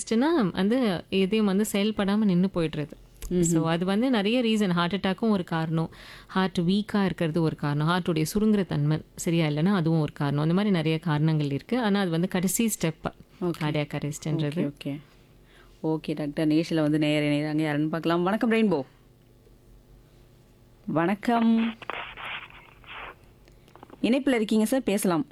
அரெஸ்ட்னா வந்து இதயம் வந்து செயல்படாமல் நின்று போயிடுறது ஸோ அது வந்து நிறைய ரீசன் ஹார்ட் அட்டாக்கும் ஒரு காரணம் ஹார்ட் வீக்காக இருக்கிறது ஒரு காரணம் ஹார்ட்டுடைய சுருங்குற தன்மை சரியா இல்லைன்னா அதுவும் ஒரு காரணம் அந்த மாதிரி நிறைய காரணங்கள் இருக்குது ஆனால் அது வந்து கடைசி ஸ்டெப் கார்டியாக் அரெஸ்ட்ன்றது ஓகே ஓகே டாக்டர் நேஷில் வந்து நேர இணைகிறாங்க யாருன்னு பார்க்கலாம் வணக்கம் ரெயின்போ வணக்கம் இணைப்பில் இருக்கீங்க சார் பேசலாம்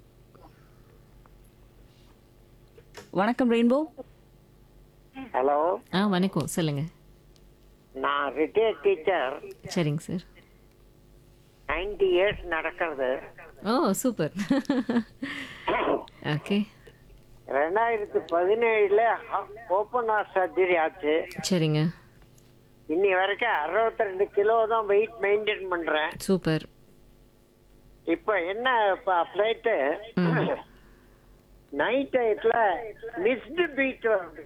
வணக்கம் ரெயின்போ ஹலோ ஆ வணக்கம் சொல்லுங்கள் நான் ரிட்டையர்ட் டீச்சர் சரிங்க சார் நைன்டி இயர்ஸ் நடக்கிறது ஓ சூப்பர் ஓகே ரெண்டாயிரத்தி பதினேழுல ஓப்பன் ஹார்ட் சர்ஜரி ஆச்சு சரிங்க இன்னி வரைக்கும் அறுபத்தி ரெண்டு கிலோ தான் வெயிட் மெயின்டைன் பண்றேன் சூப்பர் இப்போ என்ன இப்போ ஃப்ளைட்டு நைட் டயத்துல மிஸ்டு பீட் வருது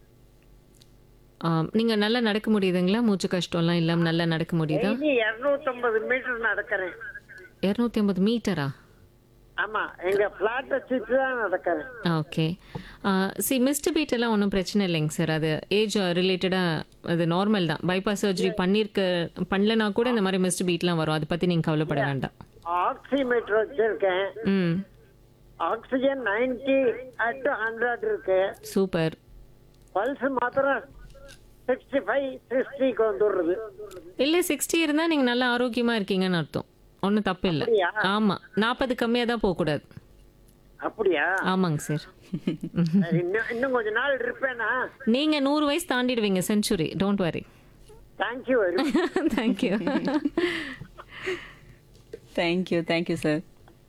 நீங்கள் நல்லா நடக்க முடியுதுங்களா மூச்சு கஷ்டம்லாம் இல்லாமல் நல்லா நடக்க முடியுதா டெய்லி இரநூத்தம்பது மீட்டர் நடக்கிறேன் இரநூத்தி ஐம்பது மீட்டரா ஆமா எங்க பிளாட்டை சுற்றி தான் நடக்கிறேன் ஓகே சி மிஸ்டு பீட் எல்லாம் ஒன்றும் பிரச்சனை இல்லைங்க சார் அது ஏஜ் ரிலேட்டடாக அது நார்மல் தான் பைபாஸ் சர்ஜரி பண்ணியிருக்க பண்ணலனா கூட இந்த மாதிரி மிஸ்டு பீட்லாம் வரும் அதை பற்றி நீங்கள் கவலைப்பட வேண்டாம் ஆக்சிமீட்டர் வச்சிருக்கேன் ம் ஆக்சிஜன் நைன்டி அட் ஹண்ட்ரட் இருக்கு சூப்பர் பல்ஸ் மாத்திரம் சிக்ஸ்டி ஃபைவ் சிக்ஸ்டிக்கு வந்துடுறது இல்லை சிக்ஸ்டி இருந்தால் நீங்கள் நல்லா ஆரோக்கியமாக இருக்கீங்கன்னு அர்த்தம் ஒன்றும் தப்பு இல்லை அப்படியா? ஆமாம் நாற்பது கம்மியாக தான் போகக்கூடாது அப்படியா ஆமாங்க சார் இன்னும் இன்னும் கொஞ்ச நாள் இருப்பேனா நீங்கள் நூறு வயசு தாண்டிடுவீங்க century don't worry thank you very thank you thank you thank you sir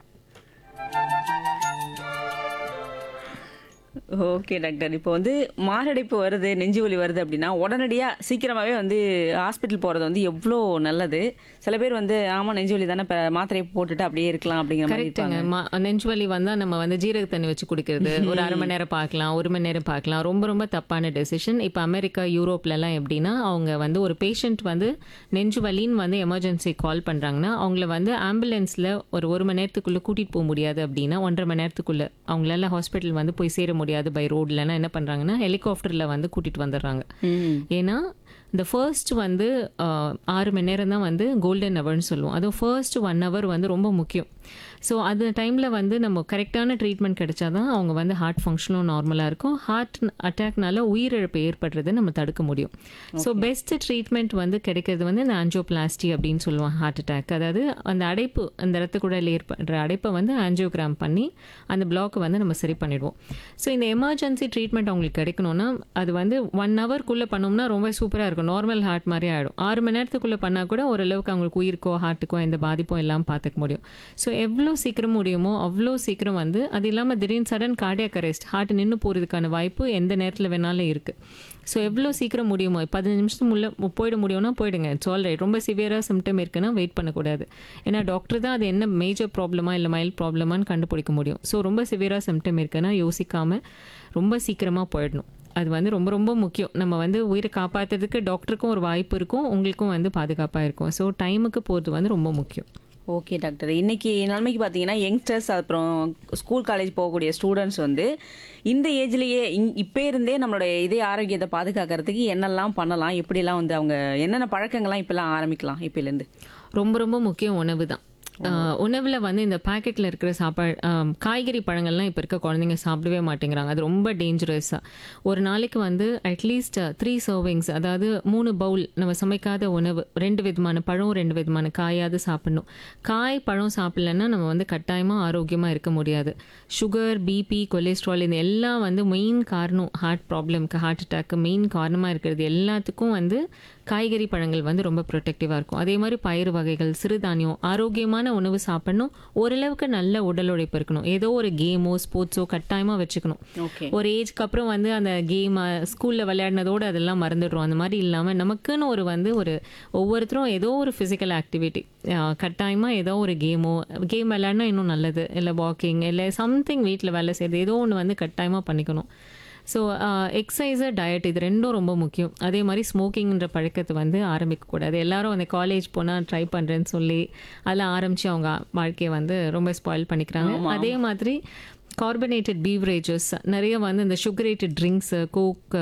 okay doctor இப்போ வந்து மாரடைப்பு வருது நெஞ்சு வலி வருது அப்படின்னா உடனடியாக சீக்கிரமாகவே வந்து ஹாஸ்பிட்டல் போகிறது வந்து எவ்வளோ நல்லது சில பேர் வந்து ஆமாம் நெஞ்சு வலி தானே இப்போ மாத்திரையை போட்டுட்டு அப்படியே இருக்கலாம் அப்படிங்கிற மாதிரி கரெக்டுங்க இருப்பாங்க நெஞ்சு வலி வந்தால் நம்ம வந்து ஜீரக தண்ணி வச்சு குடிக்கிறது ஒரு அரை மணி நேரம் பார்க்கலாம் ஒரு மணி நேரம் பார்க்கலாம் ரொம்ப ரொம்ப தப்பான டெசிஷன் இப்போ அமெரிக்கா யூரோப்லலாம் எப்படின்னா அவங்க வந்து ஒரு பேஷண்ட் வந்து நெஞ்சு வலின்னு வந்து எமர்ஜென்சி கால் பண்ணுறாங்கன்னா அவங்கள வந்து ஆம்புலன்ஸில் ஒரு ஒரு மணி நேரத்துக்குள்ளே கூட்டிகிட்டு போக முடியாது அப்படின்னா ஒன்றரை மணி நேரத்துக்குள்ளே அவங்களால ஹாஸ்பிட்டல் வந்து போய் சேர முடியாது பை ரோட்லனா என்ன பண்ணுறாங்கன்னா ஹெலிகாப்டரில் வந்து கூட்டிகிட்டு வந்துடுறாங்க ம் ஏன்னா இந்த ஃபர்ஸ்ட் வந்து ஆஹ், ஆறு மணி நேரம் தான் வந்து கோல்டன் ஹவர்னு சொல்லுவோம் அதுவும் ஃபர்ஸ்ட் ஒன் ஹவர் வந்து ரொம்ப முக்கியம் ஸோ அந்த டைமில் வந்து நம்ம கரெக்டான ட்ரீட்மெண்ட் கிடைச்சா தான் அவங்க வந்து ஹார்ட் ஃபங்க்ஷனும் நார்மலாக இருக்கும் ஹார்ட் அட்டாக்னால உயிரிழப்பு ஏற்படுறதை நம்ம தடுக்க முடியும் ஸோ பெஸ்ட் ட்ரீட்மெண்ட் வந்து கிடைக்கிறது வந்து இந்த ஆன்ஜியோபிளாஸ்டி அப்படின்னு சொல்லுவாங்க ஹார்ட் அட்டாக் அதாவது அந்த அடைப்பு அந்த ரத்த குழாயில் ஏற்படுற அடைப்பை வந்து ஆன்ஜியோகிராம் பண்ணி அந்த பிளாக்கை வந்து நம்ம சரி பண்ணிடுவோம் ஸோ இந்த எமர்ஜென்சி ட்ரீட்மெண்ட் அவங்களுக்கு கிடைக்கணும்னா அது வந்து ஒன் ஹவர்க்குள்ளே பண்ணோம்னா ரொம்ப சூப்பராக இருக்கும் நார்மல் ஹார்ட் மாதிரி ஆகிடும் ஆறு மணி நேரத்துக்குள்ளே பண்ணால் கூட ஓரளவுக்கு அவங்களுக்கு உயிருக்கோ ஹார்ட்டுக்கோ எந்த பாதிப்பும் இல்லாமல் பார்த்துக்க முடியும் ஸோ எவ்வளோ சீக்கிரம் முடியுமோ அவ்வளோ சீக்கிரம் வந்து அது இல்லாமல் திடீர்னு சடன் கார்டியாக் அரெஸ்ட் ஹார்ட் நின்று போகிறதுக்கான வாய்ப்பு எந்த நேரத்தில் வேணாலும் இருக்குது ஸோ எவ்வளோ சீக்கிரம் முடியுமோ பதினஞ்சு நிமிஷம் உள்ள போயிட முடியும்னா போயிடுங்க இட்ஸ் ஆல் ரைட் ரொம்ப சிவியராக சிம்டம் இருக்குன்னா வெயிட் பண்ணக்கூடாது ஏன்னா டாக்டர் தான் அது என்ன மேஜர் ப்ராப்ளமா இல்லை மைல்ட் ப்ராப்ளமான்னு கண்டுபிடிக்க முடியும் ஸோ ரொம்ப சிவியராக சிம்டம் இருக்குன்னா யோசிக்காமல் ரொம்ப சீக்கிரமாக போயிடணும் அது வந்து ரொம்ப ரொம்ப முக்கியம் நம்ம வந்து உயிரை காப்பாற்றுறதுக்கு டாக்டருக்கும் ஒரு வாய்ப்பு இருக்கும் உங்களுக்கும் வந்து பாதுகாப்பாக இருக்கும் ஸோ டைமுக்கு போகிறது வந்து ரொம்ப முக்கியம் ஓகே டாக்டர் இன்னைக்கு நிலைமைக்கு பார்த்தீங்கன்னா யங்ஸ்டர்ஸ் அப்புறம் ஸ்கூல் காலேஜ் போகக்கூடிய ஸ்டூடெண்ட்ஸ் வந்து இந்த ஏஜ்லேயே இப்போ இருந்தே நம்மளோட இதய ஆரோக்கியத்தை பாதுகாக்கிறதுக்கு என்னெல்லாம் பண்ணலாம் எப்படிலாம் வந்து அவங்க என்னென்ன பழக்கங்கள்லாம் இப்போலாம் ஆரம்பிக்கலாம் இப்போலேருந்து ரொம்ப ரொம்ப முக்கியம் உணவு தான் உணவில் வந்து இந்த பாக்கெட்டில் இருக்கிற சாப்பாடு ஆம், காய்கறி பழங்கள்லாம் இப்போ இருக்க குழந்தைங்க சாப்பிடவே மாட்டேங்கிறாங்க அது ரொம்ப டேஞ்சரஸாக ஒரு நாளைக்கு வந்து அட்லீஸ்ட் த்ரீ சர்விங்ஸ் அதாவது மூணு பவுல் நம்ம சமைக்காத உணவு ரெண்டு விதமான பழம் ரெண்டு விதமான காயாவது சாப்பிடணும் காய் பழம் சாப்பிடலன்னா நம்ம வந்து கட்டாயமாக ஆரோக்கியமாக இருக்க முடியாது சுகர் பிபி கொலஸ்ட்ரால் இது எல்லாம் வந்து மெயின் காரணம் ஹார்ட் ப்ராப்ளம்க்கு ஹார்ட் அட்டாக்கு மெயின் காரணமாக இருக்கிறது எல்லாத்துக்கும் வந்து காய்கறி பழங்கள் வந்து ரொம்ப ப்ரொடெக்டிவாக இருக்கும் அதே மாதிரி பயிறு வகைகள் சிறுதானியம் ஆரோக்கியமான உணவு சாப்பிடணும் ஓரளவுக்கு நல்ல உடல் உழைப்பு இருக்கணும் ஏதோ ஒரு கேமோ ஸ்போர்ட்ஸோ கட்டாயமாக வச்சுக்கணும் ஓகே ஒரு ஏஜ்க்கு அப்புறம் வந்து அந்த கேம் ஸ்கூலில் விளையாடினதோடு அதெல்லாம் மறந்துடுறோம் அந்த மாதிரி இல்லாமல் நமக்குன்னு ஒரு வந்து ஒரு ஒவ்வொருத்தரும் ஏதோ ஒரு ஃபிசிக்கல் ஆக்டிவிட்டி கட்டாயமாக ஏதோ ஒரு கேமோ கேம் விளையாடினா இன்னும் நல்லது இல்லை வாக்கிங் இல்லை சம்திங் வீட்டில் வேலை செய்யுது ஏதோ ஒன்று வந்து கட்டாயமாக பண்ணிக்கணும் ஸோ எக்ஸசைஸு டயட் இது ரெண்டும் ரொம்ப முக்கியம் அதே மாதிரி ஸ்மோக்கிங்ன்ற பழக்கத்தை வந்து ஆரம்பிக்கக்கூடாது எல்லாரும் அந்த காலேஜ் போனால் ட்ரை பண்ணுறேன்னு சொல்லி அதெல்லாம் ஆரம்பித்து அவங்க வாழ்க்கையை வந்து ரொம்ப ஸ்பாயில் பண்ணிக்கிறாங்க அதே மாதிரி கார்பனேட்டட் பீவரேஜஸ் நிறைய வந்து இந்த சுகரேட்டட் ட்ரிங்க்ஸு கோக்